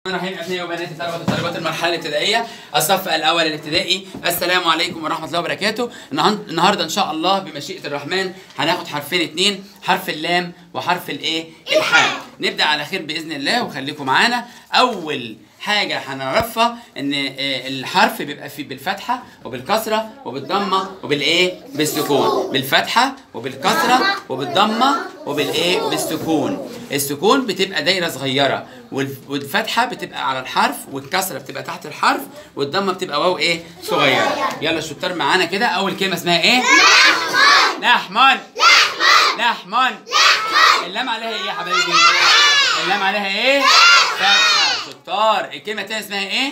الرحمن الرحيم ابنائي وبناتي طلبه وطالبات المرحله الابتدائيه الصف الاول الابتدائي السلام عليكم ورحمه الله وبركاته النهار- النهارده ان شاء الله بمشيئه الرحمن هناخد حرفين اتنين حرف اللام وحرف الايه الحاء نبدا على خير باذن الله وخليكم معانا اول حاجة هنعرفها ان آه، الحرف بيبقى فيه بالفتحة وبالكسرة وبالضمة وبالايه؟ بالسكون، بالفتحة وبالكسرة وبالضمة وبالايه؟ بالسكون، السكون بتبقى دايرة صغيرة والف- والفتحة بتبقى على الحرف والكسرة بتبقى تحت الحرف والضمة بتبقى واو ايه؟ صغيرة، يلا الشطار معانا كده أول كلمة اسمها ايه؟ لحمن لحمن اللام عليها ايه يا حبايبي؟ اللام عليها ايه؟ فتحة شطار الكلمة التانية اسمها ايه؟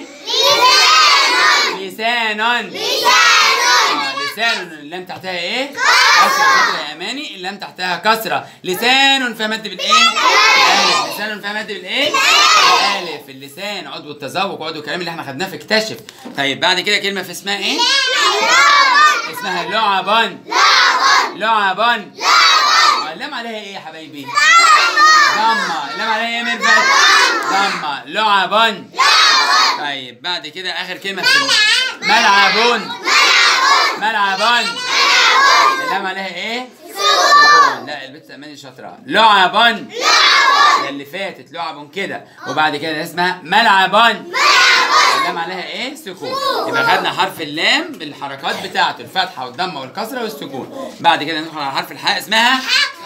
لسان آه، لسان اللام تحتها ايه؟ كسرة كسرة يا اماني اللام تحتها كسرة لسان فيها مد بالايه؟ الالف لسان فيها مد بالايه؟ الالف اللسان عضو التذوق وعضو الكلام اللي احنا خدناه في اكتشف طيب بعد كده كلمة في اسمها ايه؟ اسمها لعبا لعبا آه، اللام عليها ايه يا حبايبي؟ ضمة اللام عليها ايه يا ميرفت؟ ضمة لعبا طيب بعد كده اخر كلمة في ملعبون ملعبون اللام عليها ايه؟ سكون لا البت اماني شاطرة لعبا ده اللي فاتت لعب كده وبعد كده اسمها ملعبا اللام عليها ايه؟ سكون يبقى خدنا حرف اللام بالحركات بتاعته الفتحة والضمة والكسرة والسكون بعد كده ندخل على حرف الحاء اسمها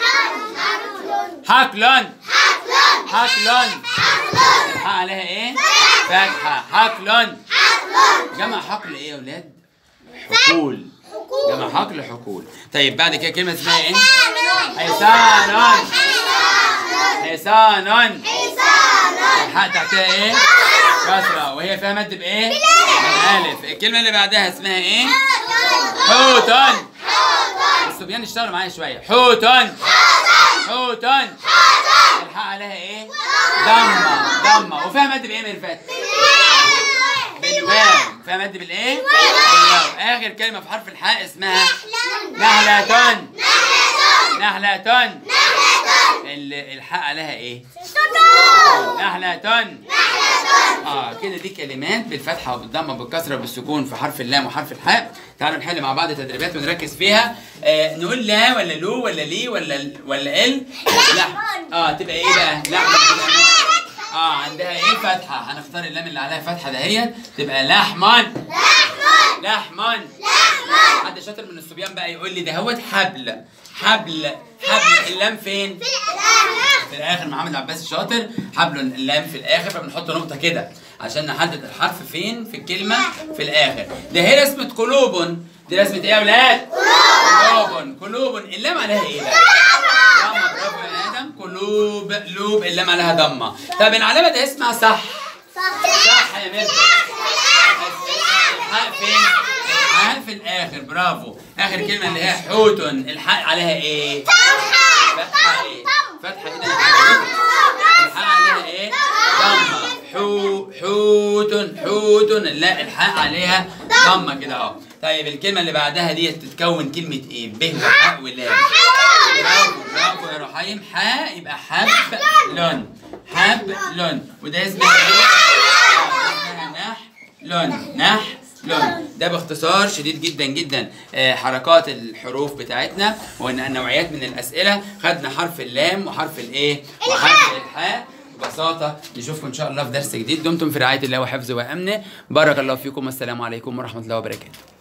حقلن حقلن الحاء عليها ايه؟ فتحة حقلن جمع حقل ايه يا ولاد؟ حقول جمع حقل حقول طيب بعد كده كلمة اسمها ايه؟ حصان حصان الحاء تحتها ايه؟ كسرة وهي فيها مد بايه؟ بالالف الكلمة اللي بعدها اسمها ايه؟ حوتن الصبيان اشتغلوا معايا شوية حوتن حوتن الحاء عليها ايه؟ ضمة ضمة وفيها مد بايه من الفتح؟ بالواو فيها مد بالايه؟ بالواو اخر كلمة في حرف الحاء اسمها نحلة نحلة ال- الحاء عليها ايه؟ نحلة اه كده دي كلمات بالفتحة وبالضمة وبالكسرة وبالسكون في حرف اللام وحرف الحاء تعالوا نحل مع بعض تدريبات ونركز فيها آه نقول لا ولا لو ولا لي ولا ولا ال لا اه تبقى ايه بقى؟ لا اه عندها ايه فتحة هنختار اللام اللي عليها فتحة دهيت تبقى لحمن لحمن حد شاطر من الصبيان بقى يقول لي دهوت حبل حبل حبل اللام فين؟ في الاخر محمد عباس الشاطر حبل اللام في الاخر فبنحط نقطه كده عشان نحدد الحرف فين في الكلمه في الاخر ده هي رسمه قلوب دي رسمه ايه يا اولاد قلوب قلوب اللام عليها ايه بقى ضمه برافو يا ادم قلوب لوب اللام عليها ضمه طب العلامه دي اسمها صح صح يا ميرفت الحاء فين الحاء في الاخر برافو اخر كلمه اللي هي حوت الحاء عليها ايه فتحه ايه فتحه ايه ده يا حبيبي؟ الحاء عليها ايه ضمه حو حوت حوت لا الحاء عليها ضمه كده اهو طيب الكلمه اللي بعدها دي تتكون كلمه ايه ب وحاء ولام برافو برافو يا رحيم حاء يبقى حب لون حب لون وده اسمها ايه؟ آه، اسمها نح لون نح لون ده باختصار شديد جدا جدا آه، حركات الحروف بتاعتنا ونوعيات من الاسئله خدنا حرف اللام وحرف الايه وحرف الحاء ببساطة نشوفكم إن شاء الله في درس جديد دمتم في رعاية الله وحفظه وأمنه بارك الله فيكم والسلام عليكم ورحمة الله وبركاته